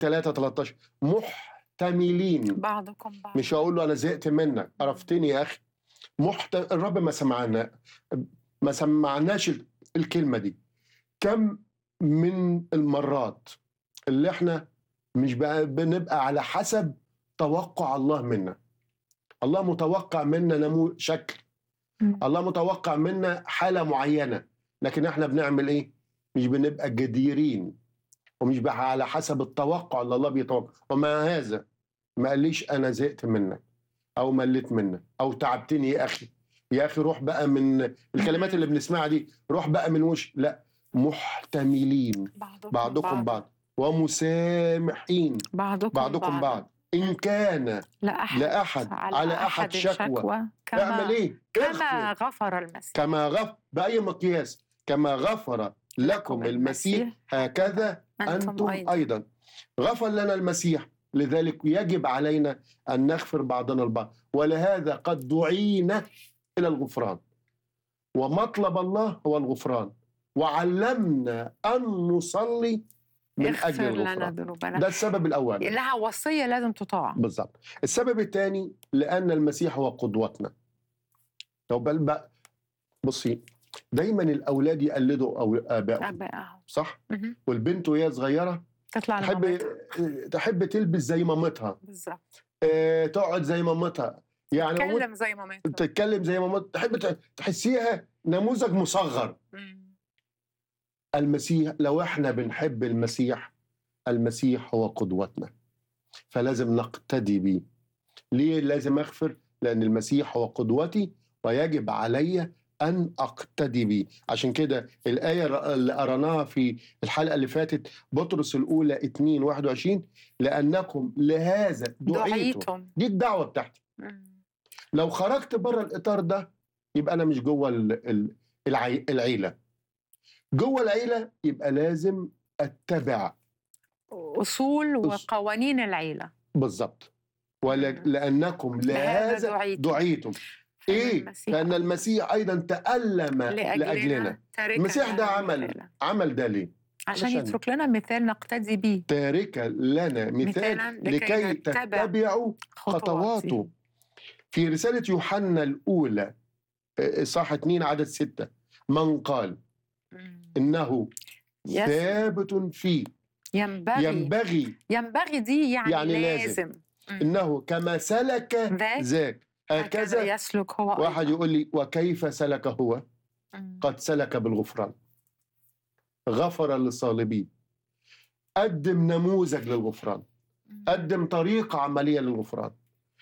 3 13 محتملين بعضكم بعض مش هقول له انا زهقت منك عرفتني يا اخي محت... الرب ما سمعنا ما سمعناش ال- الكلمه دي كم من المرات اللي احنا مش بقى بنبقى على حسب توقع الله منا الله متوقع منا نمو شكل مم. الله متوقع منا حاله معينه لكن احنا بنعمل ايه مش بنبقى جديرين ومش بقى على حسب التوقع اللي الله بيتوقع ومع هذا ما قاليش انا زهقت منك او مليت منك او تعبتني يا اخي يا اخي روح بقى من الكلمات اللي بنسمعها دي روح بقى من وش لا محتملين بعضكم بعضكم بعض ومسامحين بعضكم بعضكم بعض ان كان لأحد لأحد على أحد شكوى كما اعمل ايه كما اغفر غفر المسيح كما غفر باي مقياس كما غفر لكم المسيح هكذا انتم ايضا غفر لنا المسيح لذلك يجب علينا ان نغفر بعضنا البعض ولهذا قد دعينا الى الغفران ومطلب الله هو الغفران وعلمنا ان نصلي من اجل اغفر لنا الغفران ذنوبنا ده السبب الاول لها وصية لازم تطاع بالظبط السبب الثاني لان المسيح هو قدوتنا لو بل بقى بصي دايما الاولاد يقلدوا أو ابائهم أبائهم صح مهم. والبنت وهي صغيره تطلع تحب لمامتها. تحب تلبس زي مامتها بالظبط آه، تقعد زي مامتها يعني مامت- تكلم زي مامتها تتكلم زي مامتها تحب ت- تحسيها نموذج مصغر مم. المسيح لو احنا بنحب المسيح المسيح هو قدوتنا فلازم نقتدي بيه ليه لازم اغفر لان المسيح هو قدوتي ويجب علي ان اقتدي بيه عشان كده الايه اللي قرناها في الحلقه اللي فاتت بطرس الاولى 2 21 لانكم لهذا دعيتم دعيتم دي الدعوه بتاعتي مم. لو خرجت بره الاطار ده يبقى انا مش جوه ال- ال- العي- العيله جوه العيله يبقى لازم اتبع أصول وقوانين العيلة بالظبط ولا مم. لانكم لهذا لهذا دعيتم. دعيتم ايه المسيح لان المسيح ايضا تالم لأجلنا, لاجلنا تاركا المسيح ده لنا عمل مثالا. عمل ده ليه عشان علشان- يترك لنا مثال نقتدي به تارك لنا مثال مثالا لكي لكي نتبع تتبعوا خطواته في رسالة يوحنا الأولى آه، صح 2 عدد ستة من قال مم. إنه يس- ثابت فيه ينبغي ينبغي ينبغي دي يعني, يعني لازم. لازم مم. إنه كما سلك ذاك ذاك هكذا هكذا يسلك هو واحد أيضا. يقول لي وكيف سلك هو مم. قد سلك بالغفران غفر للصالبين قدم نموذج للغفران مم. قدم طريقة عملية للغفران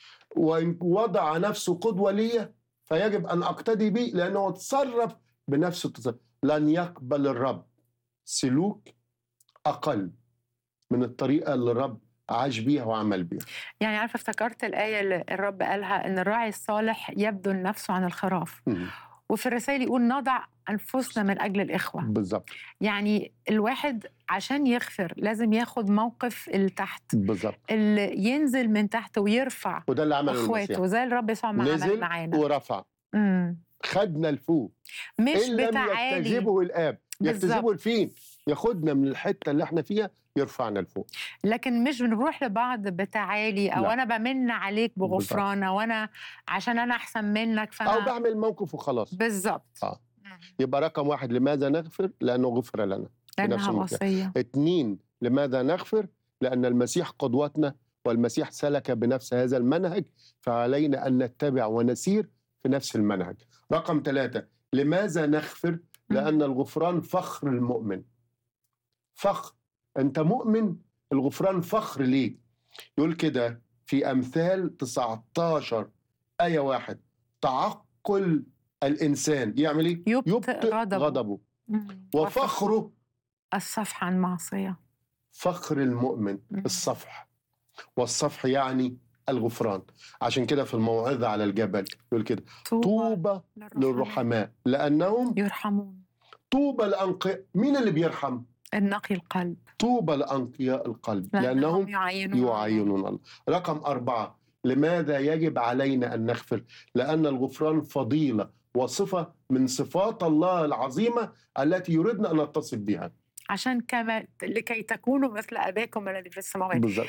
ووضع نفسه قدوة لي فيجب أن أقتدي به لأنه تصرف بنفس التصرف لن يقبل الرب سلوك أقل من الطريقة اللي الرب عاش بيها وعمل بيها يعني عارفه افتكرت الايه اللي الرب قالها ان الراعي الصالح يبذل نفسه عن الخراف مم. وفي الرسائل يقول نضع انفسنا من اجل الاخوه بالظبط يعني الواحد عشان يغفر لازم ياخد موقف اللي تحت بالظبط اللي ينزل من تحت ويرفع وده اللي عمله اخواته المسيح زي الرب يسوع ما عمل نزل معانا ورفع مم. خدنا الفوق مش إن لم بتعالي يجتذبه الآب بالظبط. يجتذبه الفين ياخدنا من الحتة اللي احنا فيها يرفعنا لفوق لكن مش بنروح لبعض بتعالي او لا. انا بمن عليك بغفران او انا عشان انا احسن منك فانا أو بعمل موقف وخلاص بالظبط آه. مم. يبقى رقم واحد لماذا نغفر؟ لأنه غفر لنا بنفس لانها المكان. وصيه اثنين لماذا نغفر؟ لأن المسيح قدوتنا والمسيح سلك بنفس هذا المنهج فعلينا أن نتبع ونسير في نفس المنهج رقم ثلاثة لماذا نغفر؟ لأن الغفران فخر المؤمن فخر أنت مؤمن الغفران فخر ليك يقول كده في أمثال 19 آية واحد تعقل الإنسان يعمل إيه؟ يبطئ غضبه. غضبه مم. وفخره الصفح عن معصيه فخر المؤمن مم. الصفح والصفح يعني الغفران عشان كده في الموعظة على الجبل يقول كده طوبى طوبى للرحماء لأنهم يرحمون طوبى الأنقياء مين اللي بيرحم؟ النقي القلب طوبى لأنقياء القلب لأنهم يعينون يعاينون الله رقم أربعة لماذا يجب علينا أن نغفر؟ لأن الغفران فضيلة وصفة من صفات الله العظيمة التي يريدنا أن نتصف بها عشان كما لكي تكونوا مثل اباكم الذي في السماوات بالظبط